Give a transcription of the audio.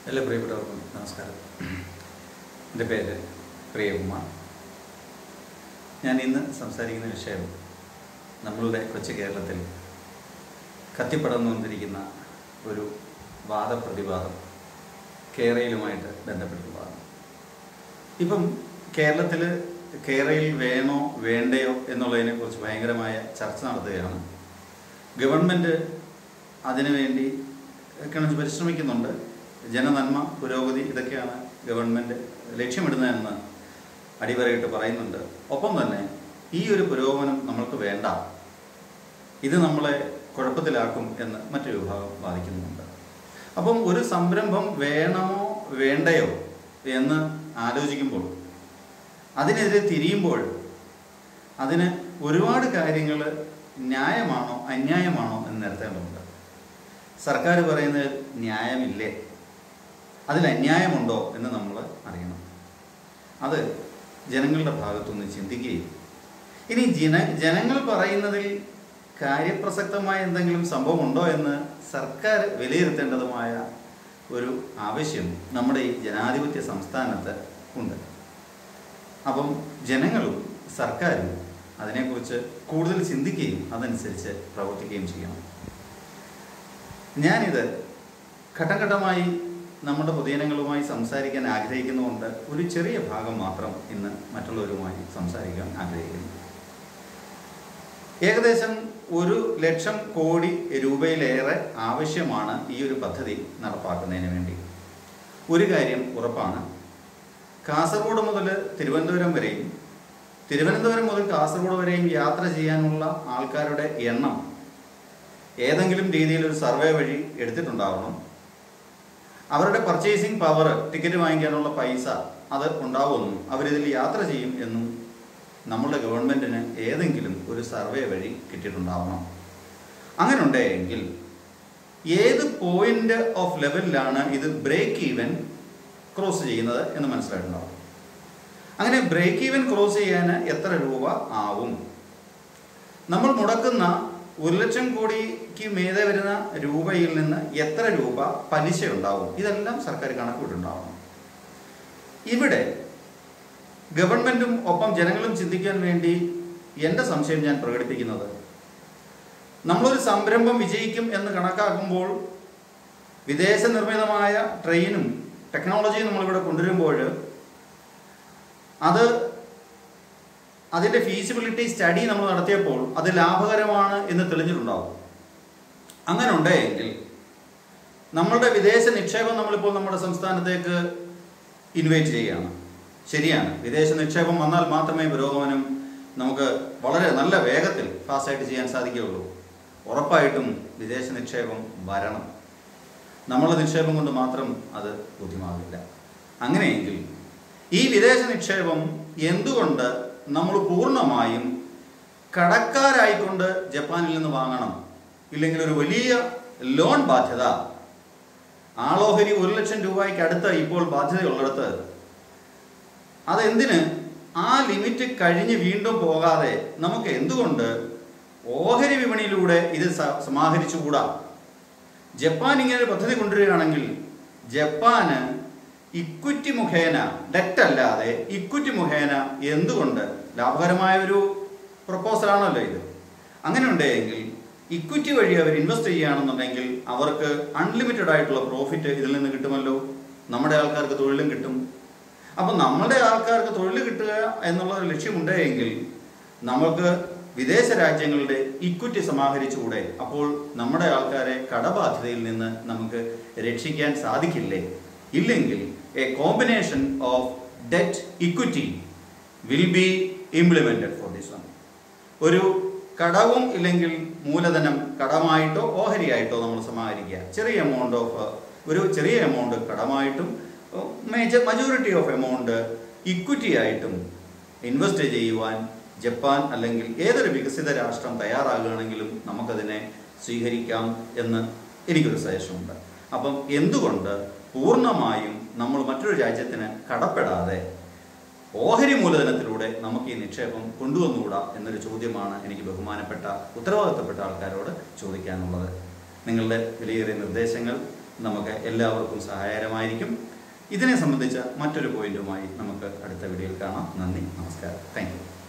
എല്ലാ പ്രിയപ്പെട്ടവർക്കും നമസ്കാരം എൻ്റെ പേര് പ്രിയകുമാർ ഞാൻ ഇന്ന് സംസാരിക്കുന്ന വിഷയം നമ്മളുടെ കൊച്ചു കേരളത്തിൽ കത്തിപ്പടർന്നുകൊണ്ടിരിക്കുന്ന ഒരു വാദപ്രതിവാദം കേരളയിലുമായിട്ട് ബന്ധപ്പെട്ടുള്ളതാണ് ഇപ്പം കേരളത്തിൽ കേരളയിൽ വേണോ വേണ്ടയോ എന്നുള്ളതിനെക്കുറിച്ച് ഭയങ്കരമായ ചർച്ച നടത്തുകയാണ് ഗവൺമെൻറ് അതിനുവേണ്ടി കിണച്ച് പരിശ്രമിക്കുന്നുണ്ട് ജനനന്മ പുരോഗതി ഇതൊക്കെയാണ് ഗവൺമെൻറ് ലക്ഷ്യമിടുന്നതെന്ന് അടിവരയിട്ട് പറയുന്നുണ്ട് ഒപ്പം തന്നെ ഈ ഒരു പുരോഗമനം നമ്മൾക്ക് വേണ്ട ഇത് നമ്മളെ കുഴപ്പത്തിലാക്കും എന്ന് മറ്റൊരു വിഭാഗം വാദിക്കുന്നുണ്ട് അപ്പം ഒരു സംരംഭം വേണമോ വേണ്ടയോ എന്ന് ആലോചിക്കുമ്പോൾ അതിനെതിരെ തിരിയുമ്പോൾ അതിന് ഒരുപാട് കാര്യങ്ങൾ ന്യായമാണോ അന്യായമാണോ എന്ന് നിരത്തേണ്ടതുണ്ട് സർക്കാർ പറയുന്നത് ന്യായമില്ലേ അതിൽ അന്യായമുണ്ടോ എന്ന് നമ്മൾ അറിയണം അത് ജനങ്ങളുടെ ഭാഗത്തുനിന്ന് ചിന്തിക്കുകയും ഇനി ജന ജനങ്ങൾ പറയുന്നതിൽ കാര്യപ്രസക്തമായ എന്തെങ്കിലും സംഭവം ഉണ്ടോ എന്ന് സർക്കാർ വിലയിരുത്തേണ്ടതുമായ ഒരു ആവശ്യം നമ്മുടെ ഈ ജനാധിപത്യ സംസ്ഥാനത്ത് ഉണ്ട് അപ്പം ജനങ്ങളും സർക്കാരും അതിനെക്കുറിച്ച് കൂടുതൽ ചിന്തിക്കുകയും അതനുസരിച്ച് പ്രവർത്തിക്കുകയും ചെയ്യണം ഞാനിത് ഘട്ടം ഘട്ടമായി നമ്മുടെ പൊതുജനങ്ങളുമായി സംസാരിക്കാൻ ആഗ്രഹിക്കുന്നതുകൊണ്ട് ഒരു ചെറിയ ഭാഗം മാത്രം ഇന്ന് മറ്റുള്ളവരുമായി സംസാരിക്കാൻ ആഗ്രഹിക്കുന്നു ഏകദേശം ഒരു ലക്ഷം കോടി രൂപയിലേറെ ആവശ്യമാണ് ഈ ഒരു പദ്ധതി നടപ്പാക്കുന്നതിന് വേണ്ടി ഒരു കാര്യം ഉറപ്പാണ് കാസർഗോഡ് മുതൽ തിരുവനന്തപുരം വരെയും തിരുവനന്തപുരം മുതൽ കാസർഗോഡ് വരെയും യാത്ര ചെയ്യാനുള്ള ആൾക്കാരുടെ എണ്ണം ഏതെങ്കിലും രീതിയിൽ ഒരു സർവേ വഴി എടുത്തിട്ടുണ്ടാവണം അവരുടെ പർച്ചേസിങ് പവർ ടിക്കറ്റ് വാങ്ങിക്കാനുള്ള പൈസ അത് ഉണ്ടാവുമെന്നും അവരിതിൽ യാത്ര ചെയ്യും എന്നും നമ്മുടെ ഗവൺമെൻറ്റിന് ഏതെങ്കിലും ഒരു സർവേ വഴി കിട്ടിയിട്ടുണ്ടാവണം അങ്ങനെ ഉണ്ടെങ്കിൽ ഏത് പോയിന്റ് ഓഫ് ലെവലിലാണ് ഇത് ബ്രേക്ക് ഈവൻ ക്രോസ് ചെയ്യുന്നത് എന്ന് മനസ്സിലായിട്ടുണ്ടാവും അങ്ങനെ ബ്രേക്ക് ഈവൻ ക്രോസ് ചെയ്യാൻ എത്ര രൂപ ആവും നമ്മൾ മുടക്കുന്ന ഒരു ലക്ഷം കോടിക്ക് മീതെ വരുന്ന രൂപയിൽ നിന്ന് എത്ര രൂപ പലിശ ഉണ്ടാവും ഇതെല്ലാം സർക്കാർ കണക്കുകൂട്ടുണ്ടാവണം ഇവിടെ ഗവൺമെന്റും ഒപ്പം ജനങ്ങളും ചിന്തിക്കാൻ വേണ്ടി എൻ്റെ സംശയം ഞാൻ പ്രകടിപ്പിക്കുന്നത് നമ്മളൊരു സംരംഭം വിജയിക്കും എന്ന് കണക്കാക്കുമ്പോൾ വിദേശ നിർമ്മിതമായ ട്രെയിനും ടെക്നോളജിയും നമ്മളിവിടെ കൊണ്ടുവരുമ്പോൾ അത് അതിൻ്റെ ഫീസിബിലിറ്റി സ്റ്റഡി നമ്മൾ നടത്തിയപ്പോൾ അത് ലാഭകരമാണ് എന്ന് തെളിഞ്ഞിട്ടുണ്ടാവും അങ്ങനെ ഉണ്ടെങ്കിൽ നമ്മളുടെ വിദേശ നിക്ഷേപം നമ്മളിപ്പോൾ നമ്മുടെ സംസ്ഥാനത്തേക്ക് ഇൻവൈറ്റ് ചെയ്യുകയാണ് ശരിയാണ് വിദേശ നിക്ഷേപം വന്നാൽ മാത്രമേ പുരോഗമനം നമുക്ക് വളരെ നല്ല വേഗത്തിൽ ഫാസ്റ്റായിട്ട് ചെയ്യാൻ സാധിക്കുകയുള്ളൂ ഉറപ്പായിട്ടും വിദേശ നിക്ഷേപം വരണം നമ്മളുടെ നിക്ഷേപം കൊണ്ട് മാത്രം അത് ബുദ്ധിമാകില്ല അങ്ങനെയെങ്കിൽ ഈ വിദേശ നിക്ഷേപം എന്തുകൊണ്ട് നമ്മൾ പൂർണ്ണമായും കടക്കാരായിക്കൊണ്ട് ജപ്പാനിൽ നിന്ന് വാങ്ങണം ഇല്ലെങ്കിൽ ഒരു വലിയ ലോൺ ബാധ്യത ആളോഹരി ഒരു ലക്ഷം രൂപയ്ക്ക് അടുത്ത് ഇപ്പോൾ ബാധ്യതയുള്ളിടത്ത് അതെന്തിന് ആ ലിമിറ്റ് കഴിഞ്ഞ് വീണ്ടും പോകാതെ നമുക്ക് എന്തുകൊണ്ട് ഓഹരി വിപണിയിലൂടെ ഇത് സ- സമാഹരിച്ചുകൂടാ ജപ്പാൻ ഇങ്ങനെ ഒരു പദ്ധതി കൊണ്ടുവരികയാണെങ്കിൽ ജപ്പാന് ഇക്വിറ്റി മുഖേന ഡെറ്റ് അല്ലാതെ ഇക്വിറ്റി മുഖേന എന്തുകൊണ്ട് ലാഭകരമായ ഒരു പ്രപ്പോസലാണല്ലോ ഇത് അങ്ങനെ ഉണ്ടെങ്കിൽ ഇക്വിറ്റി വഴി അവർ ഇൻവെസ്റ്റ് ചെയ്യുകയാണെന്നുണ്ടെങ്കിൽ അവർക്ക് അൺലിമിറ്റഡ് ആയിട്ടുള്ള പ്രോഫിറ്റ് ഇതിൽ നിന്ന് കിട്ടുമല്ലോ നമ്മുടെ ആൾക്കാർക്ക് തൊഴിലും കിട്ടും അപ്പം നമ്മുടെ ആൾക്കാർക്ക് തൊഴിൽ കിട്ടുക എന്നുള്ള ഒരു ലക്ഷ്യമുണ്ടെങ്കിൽ നമുക്ക് വിദേശ രാജ്യങ്ങളുടെ ഇക്വിറ്റി സമാഹരിച്ചുകൂടെ അപ്പോൾ നമ്മുടെ ആൾക്കാരെ കടബാധ്യതയിൽ നിന്ന് നമുക്ക് രക്ഷിക്കാൻ സാധിക്കില്ലേ ഇല്ലെങ്കിൽ a combination of debt equity will be implemented for this one ഒരു കടവും ഇല്ലെങ്കിൽ മൂലധനം കടമായിട്ടോ ഓഹരിയായിട്ടോ നമ്മൾ സമാഹരിക്കുക ചെറിയ എമൗണ്ട് ഓഫ് ഒരു ചെറിയ എമൗണ്ട് കടമായിട്ടും major majority of amount equity ആയിട്ടും ഇൻവെസ്റ്റ് ചെയ്യുവാൻ ജപ്പാൻ അല്ലെങ്കിൽ ഏതൊരു വികസിത രാഷ്ട്രം തയ്യാറാകുകയാണെങ്കിലും നമുക്കതിനെ സ്വീകരിക്കാം എന്ന് എനിക്കൊരു സജഷനുണ്ട് അപ്പം എന്തുകൊണ്ട് പൂർണ്ണമായും നമ്മൾ മറ്റൊരു രാജ്യത്തിന് കടപ്പെടാതെ ഓഹരി മൂലധനത്തിലൂടെ നമുക്ക് ഈ നിക്ഷേപം കൊണ്ടുവന്നുകൂടാ എന്നൊരു ചോദ്യമാണ് എനിക്ക് ബഹുമാനപ്പെട്ട ഉത്തരവാദിത്തപ്പെട്ട ആൾക്കാരോട് ചോദിക്കാനുള്ളത് നിങ്ങളുടെ വിലയേറിയ നിർദ്ദേശങ്ങൾ നമുക്ക് എല്ലാവർക്കും സഹായകരമായിരിക്കും ഇതിനെ സംബന്ധിച്ച മറ്റൊരു പോയിന്റുമായി നമുക്ക് അടുത്ത വീഡിയോയിൽ കാണാം നന്ദി നമസ്കാരം താങ്ക് യു